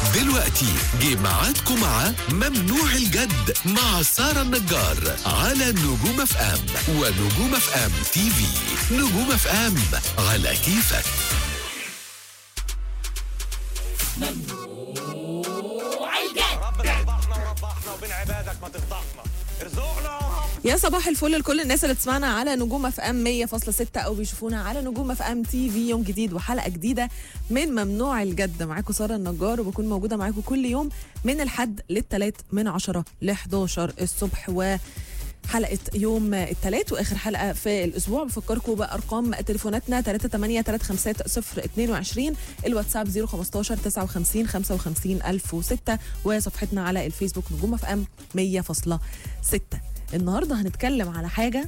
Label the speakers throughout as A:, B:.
A: دلوقتي جه ميعادكم مع ممنوع الجد مع سارة النجار على نجوم اف ام ونجوم اف ام تي في نجوم اف ام على كيفك
B: ربنا يربحنا وربحنا وبين عبادك ما تفضحنا ارزقنا
C: يا صباح الفل لكل الناس اللي بتسمعنا على نجوم اف ام 100.6 او بيشوفونا على نجوم اف ام تي في يوم جديد وحلقه جديده من ممنوع الجد معاكم ساره النجار وبكون موجوده معاكم كل يوم من الحد للثلاث من 10 ل 11 الصبح و حلقة يوم الثلاث واخر حلقة في الاسبوع بفكركم بارقام تليفوناتنا 38 350 22 الواتساب 015 59 55 1006 وصفحتنا على الفيسبوك نجوم اف ام 100.6 النهارده هنتكلم على حاجة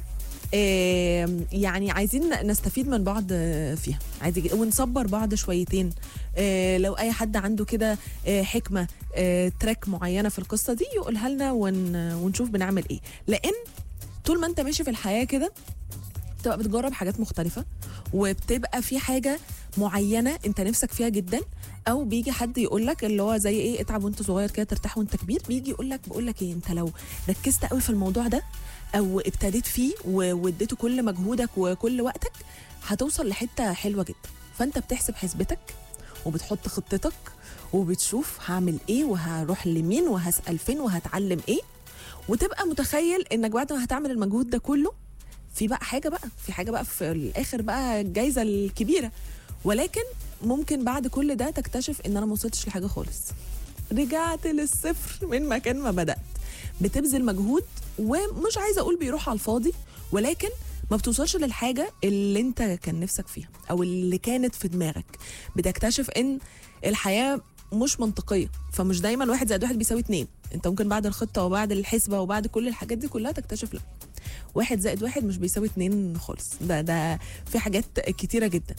C: آم، يعني عايزين نستفيد من بعض آه، فيها عادي جدا ونصبر بعض شويتين آه، لو اي حد عنده كده آه، حكمه آه، تراك معينه في القصه دي يقولها لنا ون- ونشوف بنعمل ايه لان طول ما انت ماشي في الحياه كده بتبقى بتجرب حاجات مختلفة وبتبقى في حاجة معينة انت نفسك فيها جدا او بيجي حد يقول لك اللي هو زي ايه اتعب وانت صغير كده ترتاح وانت كبير بيجي يقول لك بقول لك ايه انت لو ركزت قوي في الموضوع ده او ابتديت فيه و- واديته كل مجهودك وكل وقتك هتوصل لحتة حلوة جدا فانت بتحسب حسبتك وبتحط خطتك وبتشوف هعمل ايه وهروح لمين وهسأل فين وهتعلم ايه وتبقى متخيل انك بعد ما هتعمل المجهود ده كله في بقى حاجه بقى في حاجه بقى في الاخر بقى الجايزه الكبيره ولكن ممكن بعد كل ده تكتشف ان انا ما وصلتش لحاجه خالص رجعت للصفر من مكان ما بدات بتبذل مجهود ومش عايزه اقول بيروح على الفاضي ولكن ما بتوصلش للحاجه اللي انت كان نفسك فيها او اللي كانت في دماغك بتكتشف ان الحياه مش منطقيه فمش دايما واحد زائد واحد بيساوي اتنين انت ممكن بعد الخطه وبعد الحسبه وبعد كل الحاجات دي كلها تكتشف لا واحد زائد واحد مش بيساوي اتنين خالص ده ده في حاجات كتيره جدا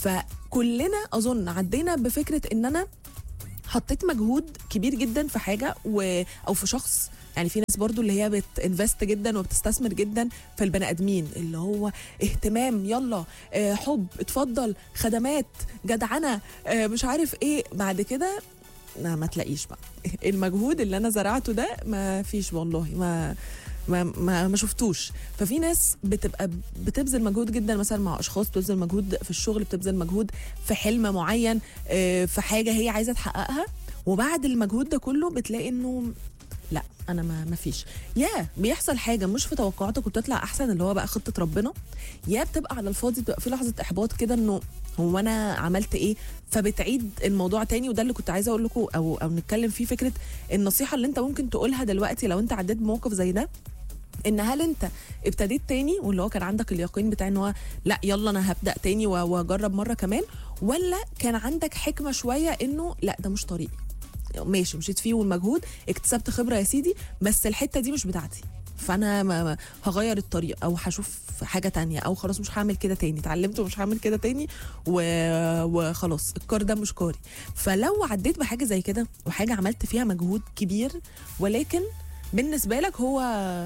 C: فكلنا اظن عدينا بفكره ان انا حطيت مجهود كبير جدا في حاجه و... او في شخص يعني في ناس برضو اللي هي بتنفست جدا وبتستثمر جدا في البني ادمين اللي هو اهتمام يلا آه، حب اتفضل خدمات جدعنه آه، مش عارف ايه بعد كده لا ما تلاقيش بقى المجهود اللي انا زرعته ده ما فيش والله ما ما ما, ما شفتوش ففي ناس بتبقى بتبذل مجهود جدا مثلا مع اشخاص بتبذل مجهود في الشغل بتبذل مجهود في حلم معين آه، في حاجه هي عايزه تحققها وبعد المجهود ده كله بتلاقي انه لا انا ما ما فيش يا بيحصل حاجه مش في توقعاتك وبتطلع احسن اللي هو بقى خطه ربنا يا بتبقى على الفاضي بتبقى في لحظه احباط كده انه هو انا عملت ايه فبتعيد الموضوع تاني وده اللي كنت عايزه اقول لكم او او نتكلم فيه فكره النصيحه اللي انت ممكن تقولها دلوقتي لو انت عديت بموقف زي ده ان هل انت ابتديت تاني واللي هو كان عندك اليقين بتاع ان هو لا يلا انا هبدا تاني و- واجرب مره كمان ولا كان عندك حكمه شويه انه لا ده مش طريقي ماشي مشيت فيه والمجهود اكتسبت خبره يا سيدي بس الحته دي مش بتاعتي فانا ما ما هغير الطريق او هشوف حاجه تانية او خلاص مش هعمل كده تاني اتعلمت ومش هعمل كده تاني و... وخلاص الكار ده مش كاري فلو عديت بحاجه زي كده وحاجه عملت فيها مجهود كبير ولكن بالنسبه لك هو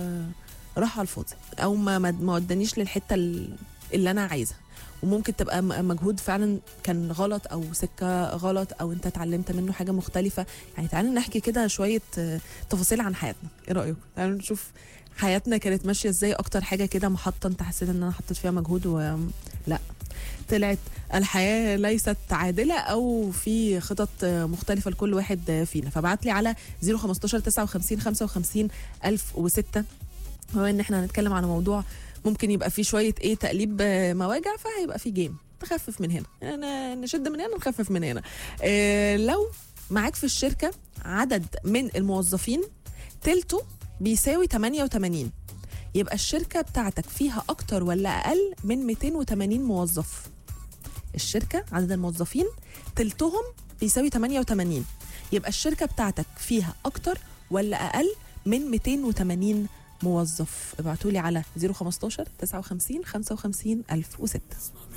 C: راح على الفاضي او ما ما ما ودانيش للحته ال- اللي انا عايزها وممكن تبقى م- مجهود فعلا كان غلط او سكه غلط او انت اتعلمت منه حاجه مختلفه يعني تعالوا نحكي كده شويه آه، تفاصيل عن حياتنا ايه رايكم تعالوا نشوف حياتنا كانت ماشيه ازاي اكتر حاجه كده محطه انت حسيت ان انا حطيت فيها مجهود و لا طلعت الحياه ليست عادله او في خطط آه، مختلفه لكل واحد آه، فينا فبعت لي على 015 59 55 1006 هو ان احنا هنتكلم عن موضوع ممكن يبقى فيه شويه ايه تقليب آه، مواجع فهيبقى فيه جيم نخفف من هنا يعني نشد من هنا نخفف من هنا إيه لو معاك في الشركه عدد من الموظفين تلته بيساوي 88 يبقى الشركه بتاعتك فيها اكتر ولا اقل من 280 موظف الشركه عدد الموظفين تلتهم بيساوي 88 يبقى الشركه بتاعتك فيها اكتر ولا اقل من 280 موظف ابعتوا لي على 015 59 55 1006